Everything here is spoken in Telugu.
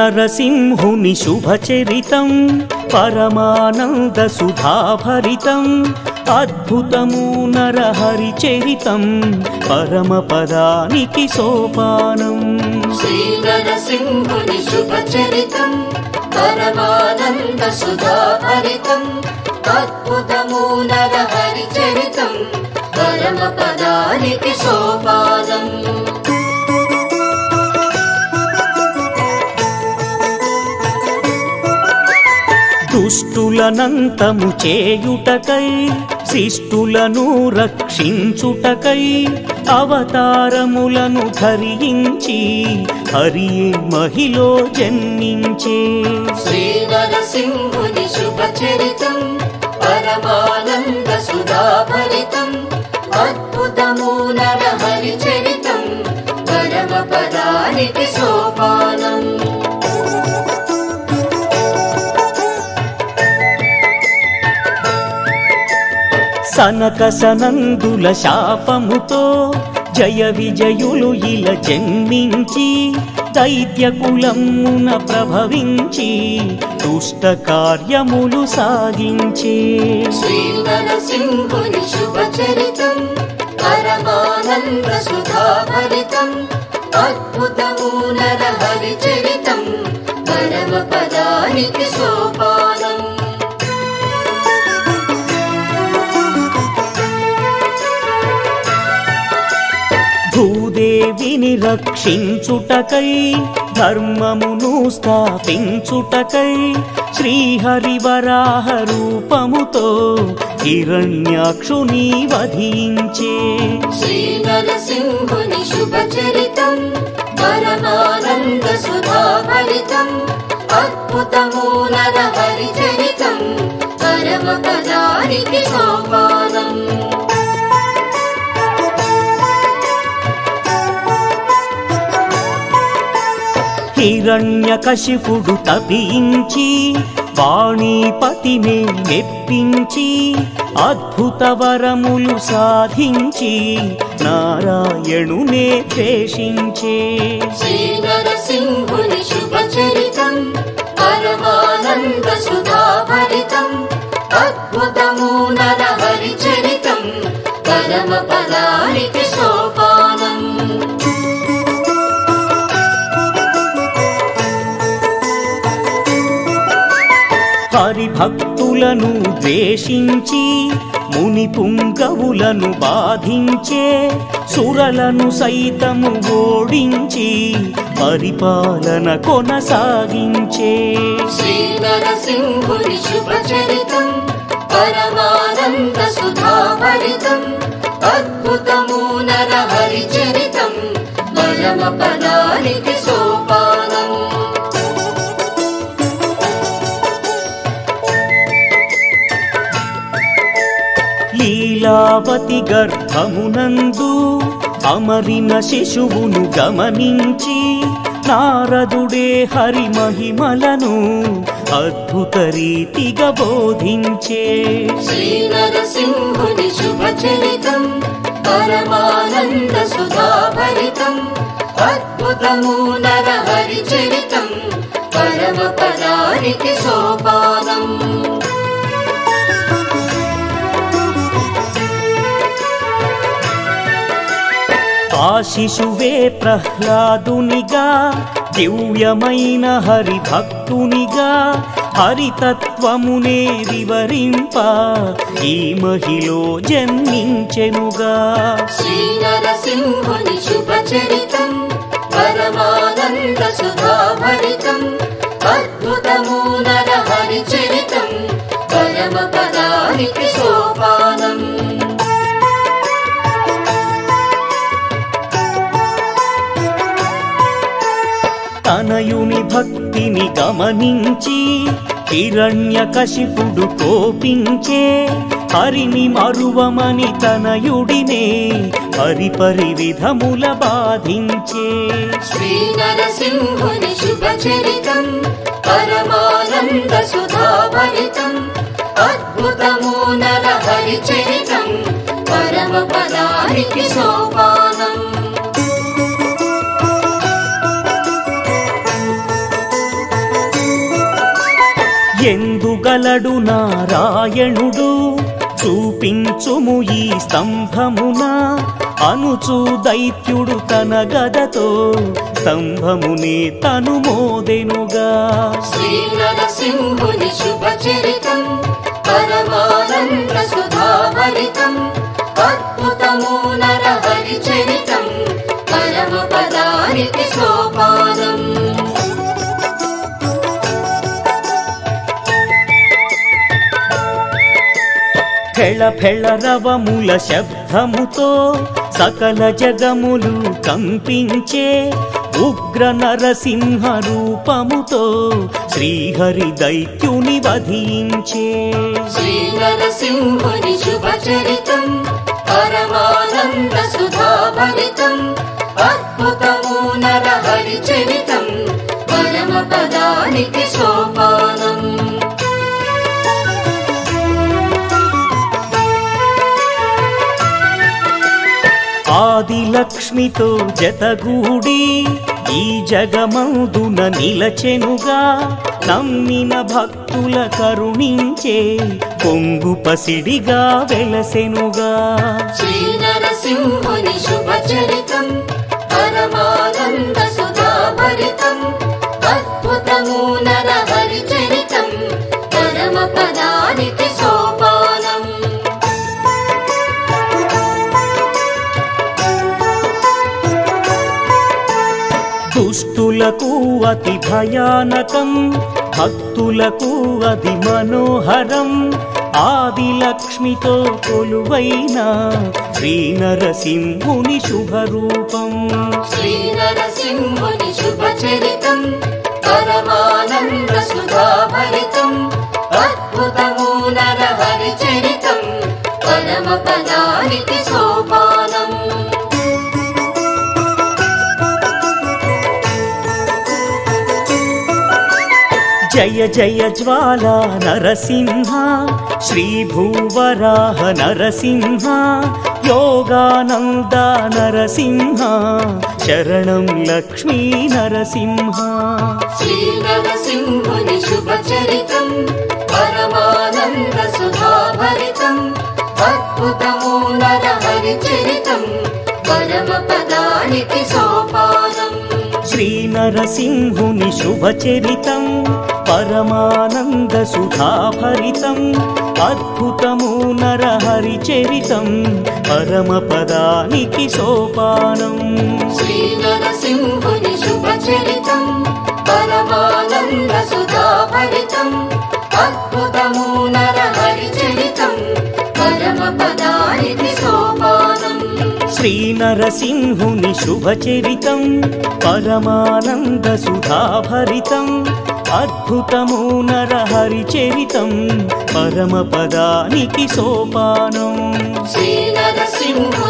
నరసింహుని శుభచరితం పరమానంద సుధాభరితం అద్భుతము నరహరి చరితం పరమపదానికి సోపానం శ్రీ నరసింహుని శుభచరితం పరమానంద సుధాభరితం అద్భుతము నరహరి చరితం పరమ పదానికి సోపానం దుష్టులనంతము చేయుటకై శిష్టులను రక్షించుటకై అవతారములను ధరించి హరియే మహిలో జన్మించే శ్రీ నరసింహుని శుభచరితం పరమానంద సుధాభరితం అద్భుతము నరహరి చరితం పరమ పదానికి సోపానం సనక సనందుల శాపముతో జయ విజయులు ఇల జన్మించి దైత్య కులమున ప్రభవించి దుష్ట కార్యములు సాగించే శ్రీ నరసింహుని శుభచరితం పరమానంద సుధాభరితం అద్భుతము నరహరి చరితం పరమ పదానికి సోపానం భూదేవిని రక్షించుటకై ధర్మమును స్థాపించుటకై శ్రీహరివరాహ రూపముతో హిరణ్యాక్షుని వధించే శ్రీ నరసింహుని శుభచరితం పరమానంద సుధాభరితం అద్భుతము నరహరి చరితం పరమ పదానికి సోపానం హిరణ్యకశిపుడు తపించి వాణీపతిని మెప్పించి అద్భుత వరములు సాధించి నారాయణునే ద్వేషించే శ్రీ నరసింహుని శుభచరితం పరమానంద సుధాభరితం అద్భుతము నరహరి చరితం పరమ పదానికి సోపానం హరిభక్తులను ద్వేషించి ముని పుంగవులను బాధించే సురలను సైతము ఓడించి పరిపాలన కొనసాగించే శ్రీ నరసింహుని శుభచరితం పరమానంద సుధాభరితం అద్భుతము నరహరి చరితం పరమ పదానికి సోపానం లీలావతి గర్భమునందు అమరిన శిశువును గమనించి నారదుడే హరి మహిమలను అద్భుత రీతిగా బోధించే శ్రీ నరసింహుని శుభచరితం పరమానంద సుధాభరితం అద్భుతము నరహరి చరితం పరమ పదానికి సోపానం ఆ శిశువే ప్రహ్లాదునిగా దివ్యమైన హరి భక్తునిగా హరితత్వమునే వివరింప ఈ మహిలో జన్మించెనుగా శ్రీ నరసింహుని శుభచరితం పరమానంద సుధాభరితం అద్భుతము నరహరి చరితం పరమ పదానికి సోపానం తనయుని భక్తిని గమనించి హిరణ్యకశిపుడు కోపించే హరిని మరువమని తనయుడినే హరిపరి విధముల బాధించే శ్రీ నరసింహుని శుభచరితం పరమానంద సుధాభరితం అద్భుతము నరహరి చరితం పరమ పదానికి సోపానం ఎందుగలడు నారాయణుడు చూపించుము ఈ స్తంభమున అనుచు దైత్యుడు తన గదతో స్తంభమునే తను మోదెనుగా శ్రీ నరసింహుని శుభ చరితం పరమానంద సుధాభరితం అద్భుతము నరహరి చరితం పరమ పదానికి సోపానం ఫెళ ఫెళ రవముల శబ్దముతో సకల జగములు కంపించే ఉగ్ర నరసింహ రూపముతో శ్రీహరి దైత్యుని వధించే శ్రీ నరసింహుని శుభ చరితం పరమానంద సుధాభరితం అద్భుతము నరహరి చరితం పరమ పదానికి సోపానం ఆది లక్ష్మితో జతగూడి ఈ జగమందున నిలచెనుగా నమ్మిన భక్తుల కరుణించే పొంగు పసిడిగా వెలసెనుగా శ్రీ నరసింహుని శుభ చరితం పరమానంద సుధాభరితం అద్భుతము నరహరి చరితం పరమ పదానికి సోపానం దుష్టులకు అతి భయానకం భక్తులకు అది మనోహరం ఆది లక్ష్మితో కొలువైన శ్రీ నరసింహుని శుభరూపం శ్రీ నరసింహుని శుభ చరితం పరమానంద సుధాభరితం అద్భుతము నరహరి చరితం పరమ పదానికి సోపానం జయ జయ జ్వాలా నరసింహ శ్రీ భూవరాహ నరసింహ యోగానంద నరసింహ శరణం లక్ష్మీ నరసింహ శ్రీ నరసింహుని శుభ చరితం పరమానంద సుధాభరితం అద్భుతము నరహరి చరితం పరమ పదానికి సోపానం శ్రీ నరసింహుని శుభచరితం పరమానంద సుధాభరితం అద్భుతము నరహరి చరితం పరమ పదానికి సోపానం శ్రీ నరసింహుని శుభ చరితం పరమానంద సుధాభరితం అద్భుతము నరహరి చరితం పరమ పదానికి సోపానం శ్రీ నరసింహుని శుభచరితం పరమానంద సుధాభరితం అద్భుతము నరహరి చరితం పరమ పదానికి సోపానం శ్రీ నరసింహ